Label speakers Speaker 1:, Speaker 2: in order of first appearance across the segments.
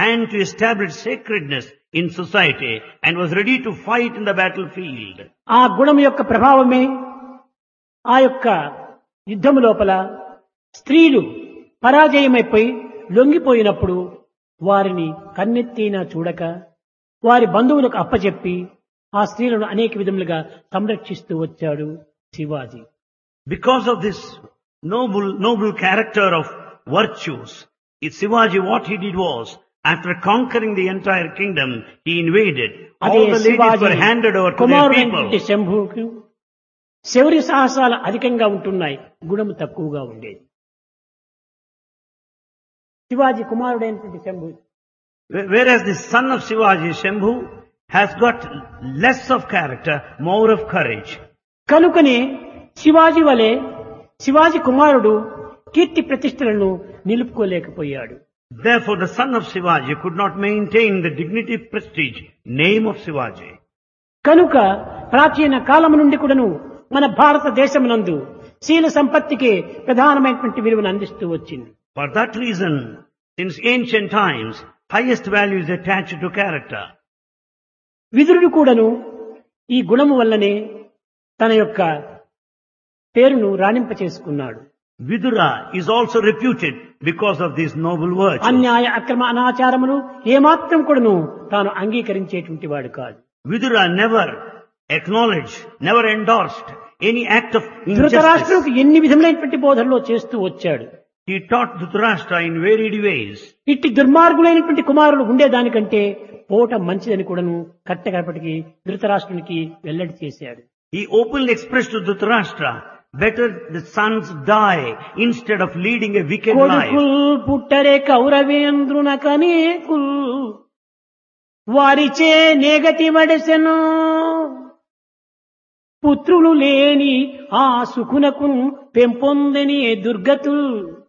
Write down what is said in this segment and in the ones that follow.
Speaker 1: and to establish sacredness in society and was ready to fight in the battlefield.
Speaker 2: ఆ గుణం యొక్క ప్రభావమే ఆ యొక్క యుద్ధము లోపల స్త్రీలు పరాజయమైపోయి లొంగిపోయినప్పుడు వారిని కన్నెత్తినా చూడక వారి బంధువులకు అప్పచెప్పి ఆ స్త్రీలను అనేక విధములుగా సంరక్షిస్తూ వచ్చాడు Shivaji
Speaker 1: Because of this noble, noble character of virtues, it Shivaji, what he did was, after conquering the entire kingdom, he invaded.
Speaker 2: అదే
Speaker 1: All the ladies
Speaker 2: Shivaji
Speaker 1: were handed over to their
Speaker 2: కుమారుడైనటువంటి
Speaker 1: people.
Speaker 2: శంభుకు శౌర్య సాహసాలు అధికంగా ఉంటున్నాయి గుణము తక్కువగా ఉండేది శివాజీ కుమారుడైనటువంటి Shambhu
Speaker 1: Wh- Whereas the son of Shivaji, Shambhu, has got less of character, more of courage.
Speaker 2: కనుకనే శివాజీ వలె శివాజీ కుమారుడు కీర్తి ప్రతిష్టలను నిలుపుకోలేకపోయాడు
Speaker 1: Therefore, the son of Shivaji could not maintain the dignity, prestige, name of Shivaji.
Speaker 2: కనుక ప్రాచీన కాలము నుండి కూడాను మన భారతదేశమునందు శీల సంపత్తికి ప్రధానమైనటువంటి విలువను అందిస్తూ వచ్చింది
Speaker 1: For that reason, since ancient times, highest value is attached to character.
Speaker 2: విదురుడు కూడాను ఈ గుణము వల్లనే తన యొక్క పేరును రాణింప చేసుకున్నాడు
Speaker 1: Vidura is also reputed because of these noble virtues.
Speaker 2: అన్యాయ అక్రమ అనాచారములు ఏమాత్రం కూడాను తాను అంగీకరించేటువంటి వాడు కాదు
Speaker 1: Vidura never acknowledged, never endorsed any act of injustice.
Speaker 2: ధృతరాష్ట్రులకు ఎన్ని విధములైనటువంటి బోధనలో చేస్తూ వచ్చాడు
Speaker 1: He taught Dhritarashtra in varied ways.
Speaker 2: ఇట్టి దుర్మార్గులైనటువంటి కుమారులు ఉండేదానికంటే పోట మంచిదని కూడాను కట్టగడపటికి ధృతరాష్ట్రునికి వెల్లడి చేశాడు
Speaker 1: He openly expressed to Dhritarashtra, better the sons die instead of leading a wicked life.
Speaker 2: కొడుకుల్ పుట్టరే కౌరవేంద్రున కనేకుల్ వారిచే నేగతి వడసెను పుత్రులు లేని ఆ సుఖునకు పెంపొందని దుర్గతుల్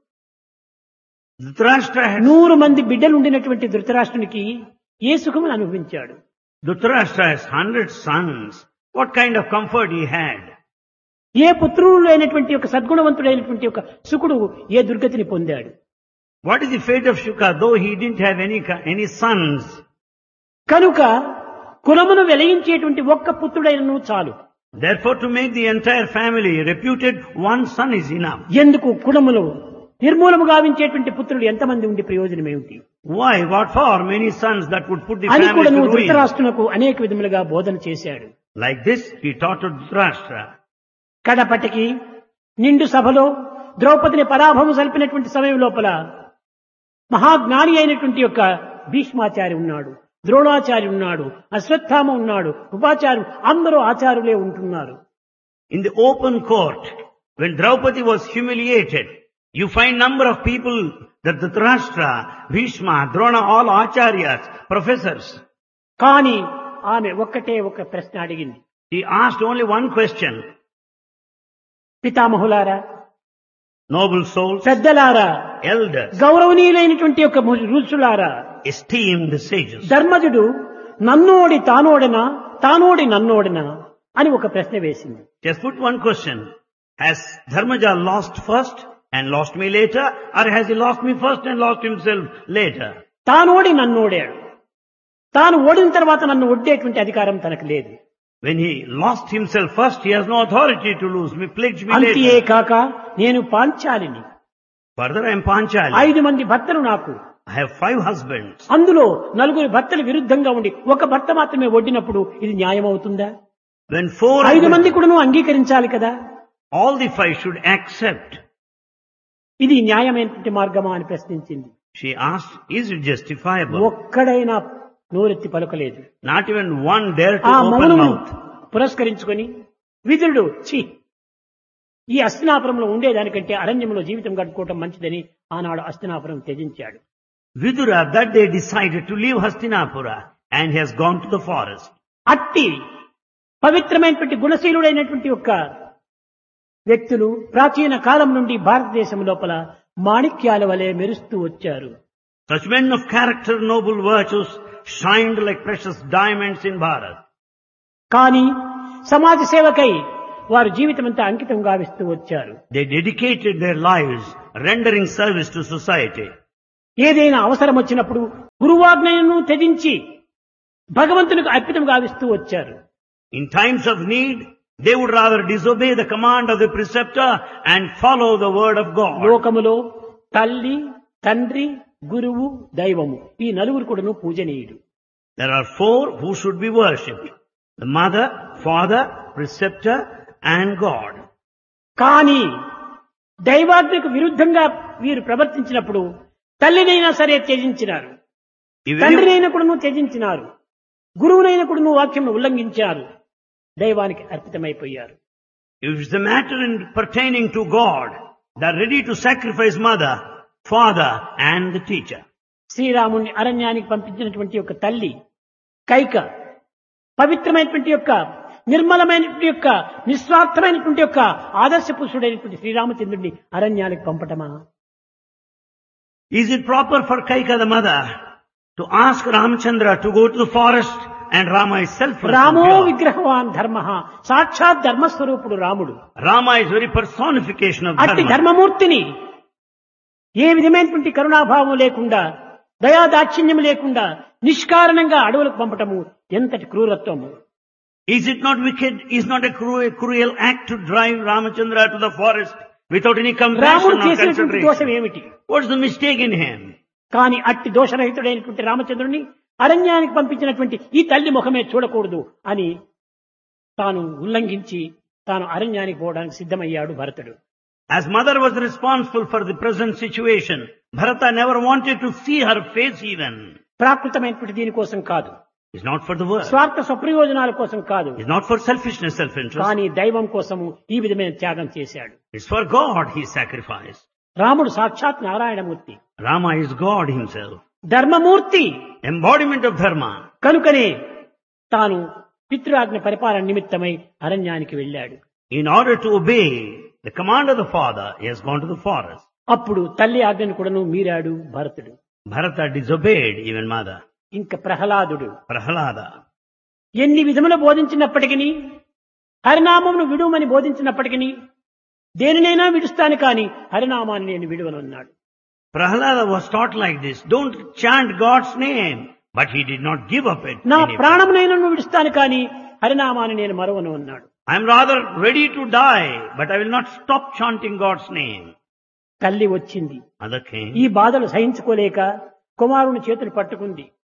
Speaker 1: Dhritarashtra had,
Speaker 2: నూరు మంది బిడ్డలు ఉండినటువంటి ధృతరాష్ట్రునికి ఏ సుఖమును అనుభవించాడు
Speaker 1: Dhritarashtra has hundred sons. What kind of comfort he had?
Speaker 2: ఏ పుత్రులు లేనటువంటి ఒక సద్గుణవంతుడైనటువంటి ఒక సుకుడు ఏ దుర్గతిని పొందాడు
Speaker 1: What is the fate of Shuka, though he didn't have any, ki- any sons?
Speaker 2: కనుక కులమును వెలయించేటువంటి ఒక్క పుత్రుడైనను చాలు
Speaker 1: Therefore, to make the entire family reputed, one son is enough.
Speaker 2: ఎందుకు కులములు నిర్మూలము గావించేటువంటి పుత్రులు ఎంతమంది ఉండి ప్రయోజనం ఏమిటి
Speaker 1: Why? What for? Many sons that would put the
Speaker 2: అని
Speaker 1: family
Speaker 2: కూడా
Speaker 1: to
Speaker 2: నువ్వు
Speaker 1: ruin.
Speaker 2: ధృతరాష్ట్రునకు అనేక విధములుగా బోధన చేశాడు
Speaker 1: Like this, he taught to Dhritarashtra.
Speaker 2: కడపటికి నిండు సభలో ద్రౌపదిని పరాభవం సల్పినటువంటి సమయం లోపల మహాజ్ఞాని అయినటువంటి యొక్క భీష్మాచారి ఉన్నాడు ద్రోణాచారి ఉన్నాడు అశ్వత్థామ ఉన్నాడు ఉపాచారు అందరూ ఆచారులే ఉంటున్నారు
Speaker 1: In the open court, when Draupadi was humiliated, you find number of people that Dhritarashtra, Bhishma, Drona, all acharyas, professors.
Speaker 2: కానీ ఆమె ఒక్కటే ఒక ప్రశ్న అడిగింది
Speaker 1: He asked only one question.
Speaker 2: పితామహులారా
Speaker 1: Noble souls,
Speaker 2: పెద్దలారా
Speaker 1: elders,
Speaker 2: గౌరవనీయులైనటువంటి యొక్క ఋషులారా
Speaker 1: esteemed sages.
Speaker 2: ధర్మజుడు నన్నోడి తానోడనా తానోడి నన్నోడనా అని ఒక ప్రశ్న వేసింది
Speaker 1: Just put one question. Has Dharmaja lost first and lost me later? Or has he lost me first and lost himself later?
Speaker 2: తానోడి నన్నోడాడు తాను ఓడిన తర్వాత నన్ను ఒడ్డేటువంటి అధికారం తనకు లేదు
Speaker 1: When he lost himself first, he has no authority to lose me, pledge me
Speaker 2: అంతే
Speaker 1: later.
Speaker 2: కాక నేను పాంచాలిని
Speaker 1: Further, I am Panchali.
Speaker 2: ఐదు మంది భర్తలు నాకు
Speaker 1: I have five husbands.
Speaker 2: అందులో నలుగురు భర్తలు విరుద్ధంగా ఉండి ఒక భర్త మాత్రమే ఒడ్డినప్పుడు ఇది న్యాయం అవుతుందా
Speaker 1: When four of
Speaker 2: ఐదు
Speaker 1: them-
Speaker 2: మంది కూడా అంగీకరించాలి కదా
Speaker 1: all the five should accept.
Speaker 2: ఇది న్యాయమైనటువంటి మార్గమా అని ప్రశ్నించింది
Speaker 1: She asked, is it justifiable?
Speaker 2: ఒక్కడైనా నోరెత్తి పలకలేదు
Speaker 1: Not even one dare to
Speaker 2: ఆ
Speaker 1: open
Speaker 2: మౌనం
Speaker 1: mouth.
Speaker 2: పురస్కరించుకొని విదురుడు ఛీ ఈ అస్తినాపురంలో ఉండేదానికంటే అరణ్యంలో జీవితం గడుపుకోవటం మంచిదని ఆనాడు Hastinapuram త్యజించాడు
Speaker 1: Vidura that day decided to leave Hastinapura and he has gone to the forest.
Speaker 2: అట్టి పవిత్రమైనటువంటి గుణశీలుడైనటువంటి యొక్క వ్యక్తులు ప్రాచీన కాలం నుండి భారతదేశం లోపల మాణిక్యాల వలె మెరుస్తూ వచ్చారు
Speaker 1: Such men of character, noble virtues shined like precious diamonds in Bharat.
Speaker 2: కానీ సమాజ సేవకై వారు జీవితమంతా అంకితం గావిస్తూ వచ్చారు
Speaker 1: They dedicated their lives rendering service to society.
Speaker 2: ఏదైనా అవసరం వచ్చినప్పుడు గురువాజ్ఞను త్యజించి భగవంతునికి అర్పితం గావిస్తూ వచ్చారు
Speaker 1: In times of need, they would rather disobey the command of the preceptor and follow the word of God.
Speaker 2: లోకములో తల్లి తండ్రి గురువు దైవము ఈ నలుగురు కూడాను పూజనీయుడు
Speaker 1: There are four who should be worshipped. The mother, father, preceptor and God.
Speaker 2: కానీ దైవాజ్ఞకు విరుద్ధంగా వీరు ప్రవర్తించినప్పుడు తల్లినైనా సరే త్యజించినారు
Speaker 1: If any-
Speaker 2: తండ్రినైనా కూడాను త్యజించినారు గురువునైనా కూడాను వాక్యంను ఉల్లంఘించారు దైవానికి అర్పితమైపోయారు
Speaker 1: if it's a matter in pertaining to God, they're ready to sacrifice mother, father and the teacher.
Speaker 2: శ్రీరాముణ్ణి అరణ్యానికి పంపించినటువంటి యొక్క తల్లి కైక పవిత్రమైనటువంటి యొక్క నిర్మలమైనటువంటి యొక్క నిస్వార్థమైనటువంటి యొక్క ఆదర్శ పురుషుడైనటువంటి శ్రీరామచంద్రుడిని అరణ్యానికి పంపటమా
Speaker 1: Is it proper for Kaika the mother to ask Ramchandra to go to the forest and Rama is selfless? and
Speaker 2: రామో
Speaker 1: pure?
Speaker 2: విగ్రహవాన్ ధర్మ సాక్షాత్ ధర్మస్వరూపుడు రాముడు
Speaker 1: Rama is very personification of
Speaker 2: అట్టి
Speaker 1: dharma.
Speaker 2: ధర్మమూర్తిని ఏ విధమైనటువంటి కరుణాభావం లేకుండా దయాదాక్షిణ్యం లేకుండా నిష్కారణంగా అడవులకు పంపటము ఎంతటి క్రూరత్వము
Speaker 1: Is it not wicked? Is not a cruel, cruel act to drive Ramachandra to the forest without any compassion
Speaker 2: రాముడు
Speaker 1: or
Speaker 2: చేసినటువంటి దోషం
Speaker 1: consideration?
Speaker 2: ఏమిటి
Speaker 1: What's the mistake in him?
Speaker 2: కానీ అట్టి దోషరహితుడైనటువంటి రామచంద్రుని అరణ్యానికి పంపించినటువంటి ఈ తల్లి ముఖమే చూడకూడదు అని తాను ఉల్లంఘించి తాను అరణ్యానికి పోవడానికి సిద్ధమయ్యాడు భరతుడు
Speaker 1: As mother was responsible for the present situation, Bharata never wanted to see her face even.
Speaker 2: ప్రాకృతమైనటువంటి దీనికోసం కాదు
Speaker 1: It's not for the world.
Speaker 2: స్వార్థ స్వప్రయోజనాల కోసం కాదు
Speaker 1: It's not for selfishness, self-interest.
Speaker 2: కానీ దైవం కోసము ఈ విధమైన త్యాగం చేశాడు
Speaker 1: It's for God he sacrificed.
Speaker 2: రాముడు సాక్షాత్ Narayanamurthy
Speaker 1: Rama is God himself.
Speaker 2: ధర్మమూర్తి
Speaker 1: Embodiment of dharma.
Speaker 2: కనుకనే తాను పితృఆజ్ఞ పరిపాలన నిమిత్తమై అరణ్యానికి వెళ్ళాడు
Speaker 1: In order to obey the command of the father, he has gone to the forest.
Speaker 2: అప్పుడు తల్లి ఆజ్ఞను కూడాను మీరాడు భరతుడు
Speaker 1: Bharata disobeyed even mother.
Speaker 2: ఇంకా ప్రహ్లాదుడు
Speaker 1: Prahalada.
Speaker 2: ఎన్ని విధములు బోధించినప్పటికీ హరినామమును విడుమని బోధించినప్పటికీ దేనినైనా విడుస్తాను కాని హరినామాన్ని నేను విడువనన్నాడు
Speaker 1: Prahalada was taught like this. Don't chant God's name. But he did not give up it.
Speaker 2: నా
Speaker 1: any-
Speaker 2: ప్రాణమునైనా విడుస్తాను కాని హరినామాన్ని నేను మరవను అన్నాడు
Speaker 1: I'm rather ready to die, but I will not stop chanting God's name.
Speaker 2: తల్లి వచ్చింది
Speaker 1: Mother came.
Speaker 2: ఈ బాధలు సహించుకోలేక కుమారుని చేతులు పట్టుకుంది